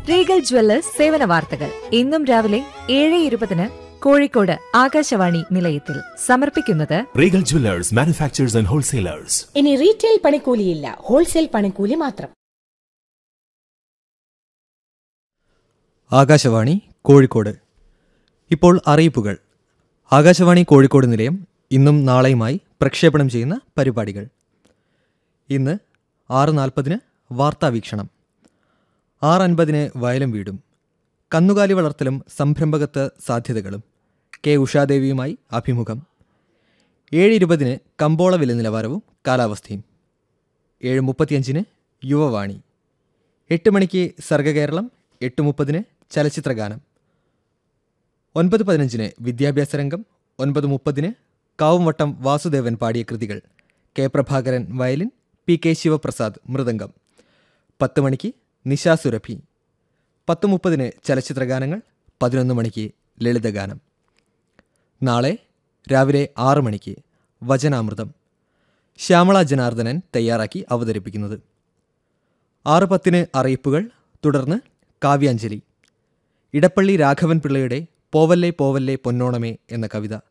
Regal Jewellers സേവന വാർത്തകൾ ഇന്നും രാവിലെ ഏഴ് ഇരുപതിന് കോഴിക്കോട് ആകാശവാണി നിലയത്തിൽ സമർപ്പിക്കുന്നത് Regal Jewelers, manufacturers and wholesalers. ഇനി റീറ്റെയിൽ പണിക്കൂലിയില്ല ഹോൾസെയിൽ പണിക്കൂലി മാത്രം ആകാശവാണി കോഴിക്കോട് ഇപ്പോൾ അറിയിപ്പുകൾ ആകാശവാണി കോഴിക്കോട് നിലയം ഇന്നും നാളെയുമായി പ്രക്ഷേപണം ചെയ്യുന്ന പരിപാടികൾ ഇന്ന് ആറ് നാൽപ്പതിന് വാർത്താവീക്ഷണം ആറ് അൻപതിന് വയലും വീടും കന്നുകാലി വളർത്തലും സംരംഭകത്വ സാധ്യതകളും കെ ഉഷാദേവിയുമായി അഭിമുഖം ഏഴ് ഇരുപതിന് കമ്പോള വില നിലവാരവും കാലാവസ്ഥയും ഏഴ് മുപ്പത്തിയഞ്ചിന് യുവവാണി എട്ട് മണിക്ക് സർഗകേരളം എട്ട് മുപ്പതിന് ചലച്ചിത്രഗാനം ഒൻപത് പതിനഞ്ചിന് വിദ്യാഭ്യാസ രംഗം ഒൻപത് മുപ്പതിന് കാവുംവട്ടം വാസുദേവൻ പാടിയ കൃതികൾ K Prabhakaran violin P K Sivaprasad mridangam പത്ത് മണിക്ക് നിശാ സുരഭി പത്ത് മുപ്പതിന് ചലച്ചിത്രഗാനങ്ങൾ പതിനൊന്ന് മണിക്ക് ലളിതഗാനം നാളെ രാവിലെ ആറ് മണിക്ക് വചനാമൃതം ശ്യാമള ജനാർദ്ദനൻ തയ്യാറാക്കി അവതരിപ്പിക്കുന്നത് ആറ് പത്തിന് അറിയിപ്പുകൾ തുടർന്ന് കാവ്യാഞ്ജലി ഇടപ്പള്ളി രാഘവൻ പിള്ളയുടെ പോവല്ലേ പോവല്ലേ പൊന്നോണമേ എന്ന കവിത